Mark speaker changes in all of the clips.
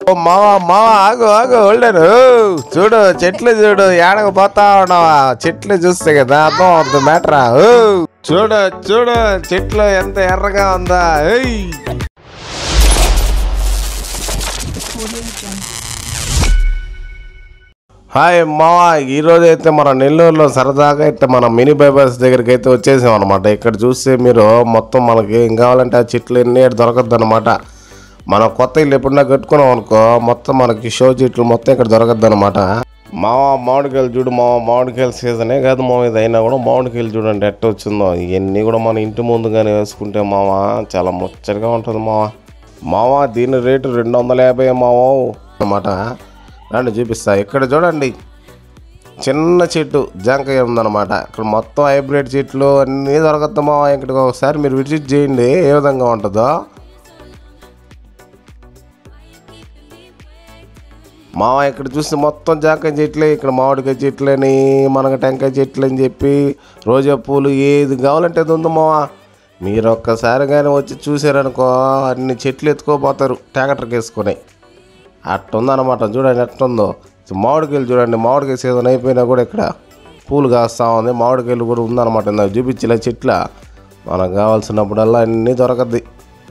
Speaker 1: ఓ మావా మావా ఆగు ఆగు ఓల్డరు చూడు చెట్లు చూడు ఏడకు పోతా ఉన్నావా చెట్లు చూస్తే కదా అర్థం అవుతుంది మ్యాటరా చూడు చూడు చెట్లు ఎంత ఎర్రగా ఉందా ఏయ్ హాయ్ మావా ఈరోజు అయితే మన నెల్లూరులో సరదాగా అయితే మన మినీ బైబర్స్ దగ్గరికి అయితే వచ్చేసాం అనమాట ఇక్కడ చూస్తే మీరు మొత్తం మనకి ఏం కావాలంటే ఆ చెట్లు ఎన్ని దొరకద్దు అనమాట మనం కొత్త ఇల్లు ఎప్పుడన్నా కట్టుకున్నాం అనుకో మొత్తం మనకి షో చెట్లు మొత్తం ఇక్కడ దొరకద్దు అనమాట మావా మామిడికాయలు చూడు మావా మామిడికాయల సీజనే కాదు మావ ఇది అయినా కూడా మామిడికాయలు చూడండి ఎట్ట వచ్చిందో ఇవన్నీ కూడా మన ఇంటి ముందుగానే వేసుకుంటే మావా చాలా ముచ్చటగా ఉంటుంది మావా మావా దీని రేటు రెండు వందల యాభై మావా అన్నమాట రండి చూపిస్తా ఇక్కడ చూడండి చిన్న చెట్టు జాంకాయ ఉందన్నమాట ఇక్కడ మొత్తం హైబ్రిడ్ చెట్లు అన్నీ దొరకద్దు మావా ఇక్కడికి ఒకసారి మీరు విజిట్ చేయండి ఏ విధంగా ఉంటుందో మావ ఇక్కడ చూస్తే మొత్తం జాంకాయ చెట్లే ఇక్కడ మామిడికాయ చెట్లని మనకు టెంకాయ చెట్లు అని చెప్పి రోజా పూలు ఏది కావాలంటే అది ఉంది మావా మీరు ఒక్కసారి కానీ వచ్చి చూసారనుకో అన్ని చెట్లు ఎత్తుకోపోతారు ట్రాక్టర్కి వేసుకొని అట్టుందన్నమాట చూడండి ఎట్టుందో మామిడికాయలు చూడండి మామిడికాయ సీజన్ అయిపోయినా కూడా ఇక్కడ పూలు కాస్తా ఉంది మామిడికాయలు కూడా ఉందన్నమాట ఇందాక చూపించలే చెట్ల మనకు కావాల్సినప్పుడల్లా అన్నీ దొరకద్ది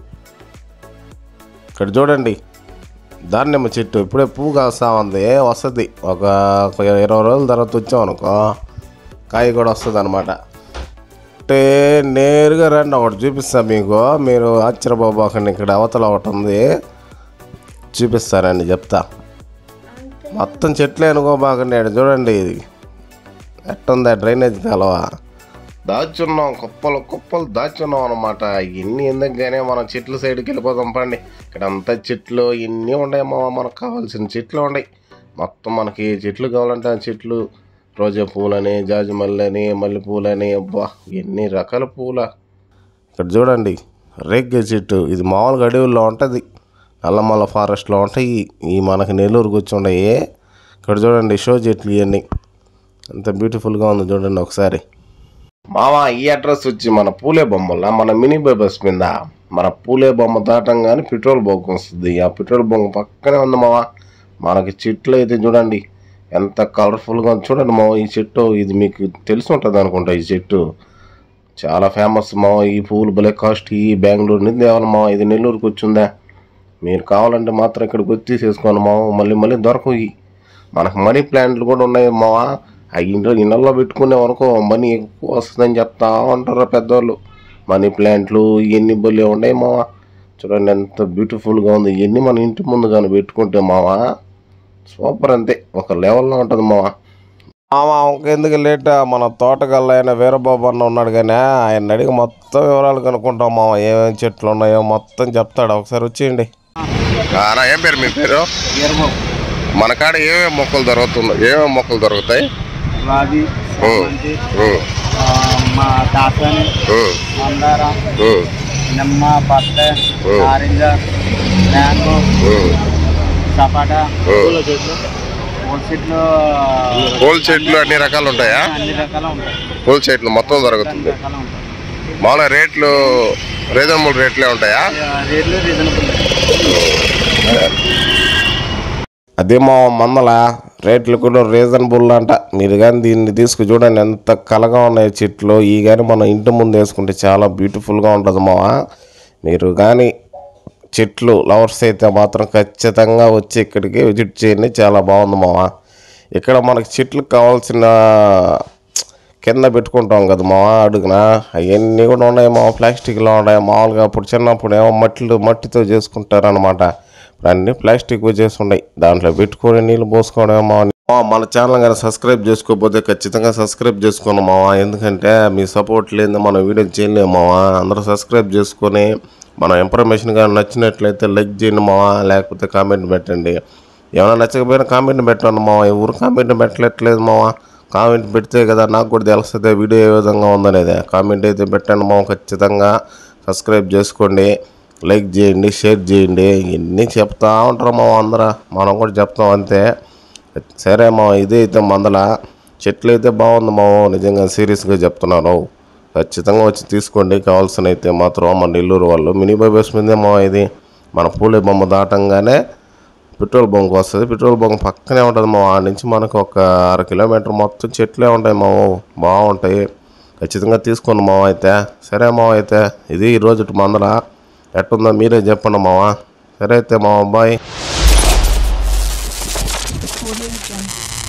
Speaker 1: ఇక్కడ చూడండి దానిమ్మ చెట్టు ఇప్పుడే పువ్వు కాస్తా ఉంది వస్తుంది ఒక ఒక ఇరవై రోజుల తర్వాత వచ్చామనుకో కాయ కూడా వస్తుంది అనమాట అంటే నేరుగా రండి ఒకటి చూపిస్తా మీకు మీరు ఆశ్చర్యపోబాకండి ఇక్కడ అవతల ఒకటి ఉంది చూపిస్తారండి చెప్తా మొత్తం చెట్లే అనుకోబాకండి ఈడ చూడండి ఇది ఎట్టుందా డ్రైనేజ్ కాలువ దాచున్నాం కుప్పలు కుప్పలు దాచున్నాం అనమాట ఇన్ని ఎందుకుగానే మనం చెట్ల సైడ్కి వెళ్ళిపోదాం పండి ఇక్కడ అంతా చెట్లు ఇన్ని ఉన్నాయి మా మనకు కావాల్సిన చెట్లు ఉన్నాయి మొత్తం మనకి ఏ చెట్లు కావాలంటే ఆ చెట్లు రోజా పూలని జాజి మల్లెని మల్లె పూలని అబ్బా ఎన్ని రకాల పూల ఇక్కడ చూడండి రేగ్గే చెట్టు ఇది మామూలుగా అడవుల్లో ఉంటుంది నల్లమల్ల ఫారెస్ట్లో ఉంటాయి ఈ మనకి నెల్లూరుకి వచ్చి ఉన్నాయి ఇక్కడ చూడండి షో చెట్లు ఇవన్నీ ఎంత బ్యూటిఫుల్గా ఉంది చూడండి ఒకసారి మావా ఈ అడ్రస్ వచ్చి మన పూలే బొమ్మల మన మినీ బస్ మీద మన పూలే బొమ్మ దాటంగానే పెట్రోల్ బంక్ వస్తుంది ఆ పెట్రోల్ బంక్ పక్కనే ఉంది మావా మనకి చెట్లు అయితే చూడండి ఎంత కలర్ఫుల్గా ఉంది చూడండి మావ ఈ చెట్టు ఇది మీకు తెలిసి ఉంటుంది అనుకుంటా ఈ చెట్టు చాలా ఫేమస్ మావ ఈ పువ్వులు భలే కాస్ట్ ఈ బెంగళూరు నుంచి తేవాలి మావ ఇది నెల్లూరుకి వచ్చిందా మీరు కావాలంటే మాత్రం ఇక్కడికి వచ్చి తీసేసుకోండి మావ మళ్ళీ మళ్ళీ దొరకవు ఇవి. మనకు మనీ ప్లాంట్లు కూడా ఉన్నాయి మావా ఆ ఇంట్లో ఇళ్ళల్లో పెట్టుకునే వరకు మనీ ఎక్కువ వస్తుందని చెప్తా ఉంటారు పెద్దవాళ్ళు మనీ ప్లాంట్లు ఇవన్నీ బొల్లే ఉన్నాయి మావా చూడండి ఎంత బ్యూటిఫుల్గా ఉంది ఇవన్నీ మన ఇంటి ముందు కానీ పెట్టుకుంటే మావా సూపర్ అంతే ఒక లెవెల్లో ఉంటుంది మావా మావా ఇంకెందుకు లేట్ మన తోటకల్లా ఆయన వీరబాబు అన్న ఉన్నాడు కానీ ఆయన అడిగి మొత్తం వివరాలు కనుక్కుంటాం మావా ఏమేమి చెట్లు ఉన్నాయో మొత్తం చెప్తాడు ఒకసారి వచ్చేయండి ఏం పేరు మీ పేరు మన కాడ ఏమేమి మొక్కలు దొరుకుతున్నాయి ఏమేమి మొక్కలు దొరుకుతాయి
Speaker 2: రాగి చామంతి, ఆ, మా దాసని మందార నిమ్మ పత్త నారింజ మ్యాంగో సపాటా పూల చెట్లు పూల చెట్లు
Speaker 1: పూల చెట్లు అన్ని రకాలు ఉంటాయా
Speaker 2: అన్ని రకాల ఉంటాయి
Speaker 1: పూల చెట్లు మొత్తం
Speaker 2: అన్ని
Speaker 1: దొరుకుతుంది
Speaker 2: రకాల ఉంటాయి
Speaker 1: మామూలుగా రేట్లు రీజనబుల్ రేట్లే ఉంటాయా
Speaker 2: ఆ, రేట్లు రీజనబుల్
Speaker 1: అదే మా మందల రేట్లు కూడా రీజనబుల్ అంట మీరు కానీ దీన్ని తీసుకు చూడండి ఎంత కలగా ఉన్నాయి చెట్లు ఈ కానీ మనం ఇంటి ముందు వేసుకుంటే చాలా బ్యూటిఫుల్గా ఉంటుంది మావా మీరు కానీ చెట్లు లవర్స్ అయితే మాత్రం ఖచ్చితంగా వచ్చి ఇక్కడికి విజిట్ చేయండి చాలా బాగుంది మావా ఇక్కడ మనకి చెట్లకు కావాల్సిన కింద పెట్టుకుంటాం కదా మా అడుగున అవన్నీ కూడా ఉన్నాయి మా ప్లాస్టిక్లో ఉన్నాయి మామూలుగా అప్పుడు చిన్నప్పుడు ఏమో మట్టిలు మట్టితో చేసుకుంటారనమాట ఇప్పుడు అన్నీ ప్లాస్టిక్ వచ్చేసి ఉన్నాయి దాంట్లో పెట్టుకొని నీళ్ళు పోసుకోవడం మా మన ఛానల్ కానీ సబ్స్క్రైబ్ చేసుకోకపోతే ఖచ్చితంగా సబ్స్క్రైబ్ చేసుకోండి మావా ఎందుకంటే మీ సపోర్ట్ లేదు మనం వీడియో చేయలేము మావా అందరూ సబ్స్క్రైబ్ చేసుకొని మన ఇన్ఫర్మేషన్ కానీ నచ్చినట్లయితే లైక్ చేయండి మావా లేకపోతే కామెంట్ పెట్టండి ఏమైనా నచ్చకపోయినా కామెంట్ పెట్టండి మావా ఎవరు కామెంట్ పెట్టట్లేదు మావా కామెంట్ పెడితే కదా నాకు కూడా తెలుస్తుంది వీడియో ఏ విధంగా ఉందనేది కామెంట్ అయితే పెట్టండి మావ ఖచ్చితంగా సబ్స్క్రైబ్ చేసుకోండి లైక్ చేయండి షేర్ చేయండి ఇవన్నీ చెప్తా ఉంటారు మా అందరూ మనం కూడా చెప్తాం అంతే సరే మా ఇది అయితే మందల చెట్లు అయితే బాగుంది మా నిజంగా సీరియస్గా చెప్తున్నాను ఖచ్చితంగా వచ్చి తీసుకోండి కావాల్సిన అయితే మాత్రం మన నెల్లూరు వాళ్ళు మినీ బైబస్ మీదే మా ఇది మన పూలే బొమ్మ దాటంగానే పెట్రోల్ బంక్ వస్తుంది పెట్రోల్ బంక్ పక్కనే ఉంటుంది మా ఆడ నుంచి మనకు ఒక అర కిలోమీటర్ మొత్తం చెట్లే ఉంటాయి మా బాగుంటాయి ఖచ్చితంగా తీసుకోండి మావ అయితే సరే మావ అయితే ఇది ఈరోజు మందల ఎట్టుందో మీరే చెప్పండి మావ సరే అయితే మా అబ్బాయి
Speaker 3: Audio Jungle.